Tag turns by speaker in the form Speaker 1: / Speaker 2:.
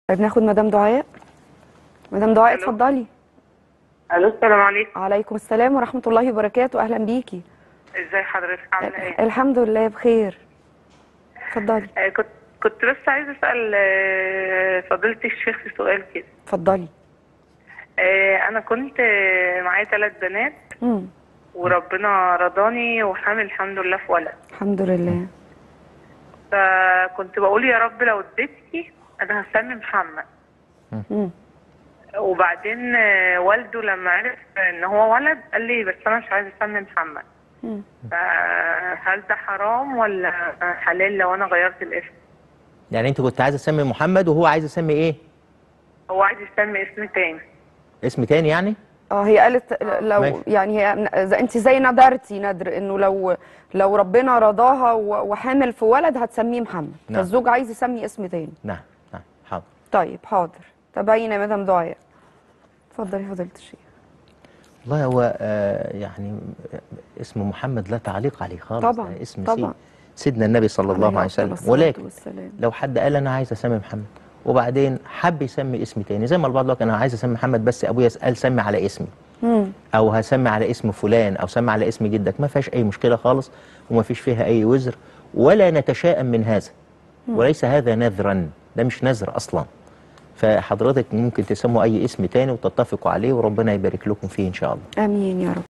Speaker 1: طيب ناخد مدام دعاء مدام دعاء
Speaker 2: ألو.
Speaker 1: اتفضلي
Speaker 2: الو السلام عليكم
Speaker 1: عليكم السلام ورحمة الله وبركاته أهلا بيكي
Speaker 2: ازاي حضرتك عامله ايه
Speaker 1: الحمد لله بخير اتفضلي
Speaker 2: آه كنت كنت بس عايزه اسال آه، فضيله الشيخ في سؤال كده
Speaker 1: اتفضلي
Speaker 2: آه، انا كنت آه، معايا ثلاث بنات
Speaker 1: امم
Speaker 2: وربنا رضاني وحامل الحمد لله في ولد
Speaker 1: الحمد لله
Speaker 2: فكنت بقول يا رب لو اديتني انا هسمي محمد
Speaker 1: امم
Speaker 2: وبعدين آه، والده لما عرف ان هو ولد قال لي بس انا مش عايزه اسمي محمد
Speaker 1: مم.
Speaker 2: فهل ده حرام ولا حلال لو انا غيرت الاسم
Speaker 3: يعني انت كنت عايزه تسمي محمد وهو عايز يسمي ايه
Speaker 2: هو عايز يسمي اسم تاني
Speaker 3: اسم تاني يعني
Speaker 1: اه هي قالت لو
Speaker 3: ماشي.
Speaker 1: يعني هي إذا انت زي ندرتي ندر انه لو لو ربنا رضاها و- وحامل في ولد هتسميه محمد
Speaker 3: نعم.
Speaker 1: فالزوج عايز يسمي اسم تاني
Speaker 3: نعم نعم حاضر
Speaker 1: طيب حاضر تبين يا مدام دعاء اتفضلي فضيلة الشيخ
Speaker 3: والله هو آه يعني اسم محمد لا تعليق عليه خالص
Speaker 1: طبعاً،
Speaker 3: ده اسم
Speaker 1: طبعاً.
Speaker 3: سيد سيدنا النبي صلى الله عليه
Speaker 1: أفضل
Speaker 3: وسلم
Speaker 1: الصلاة
Speaker 3: ولكن
Speaker 1: والسلام.
Speaker 3: لو حد قال انا عايز اسمي محمد وبعدين حب يسمي اسم تاني زي ما البعض يقول انا عايز اسمي محمد بس ابويا قال سمي على اسمي
Speaker 1: امم
Speaker 3: او هسمي على اسم فلان او سمي على اسم جدك ما فيهاش اي مشكله خالص وما فيش فيها اي وزر ولا نتشائم من هذا وليس هذا نذرا ده مش نذر اصلا فحضرتك ممكن تسموا اي اسم تاني وتتفقوا عليه وربنا يبارك لكم فيه ان شاء الله
Speaker 1: امين يا رب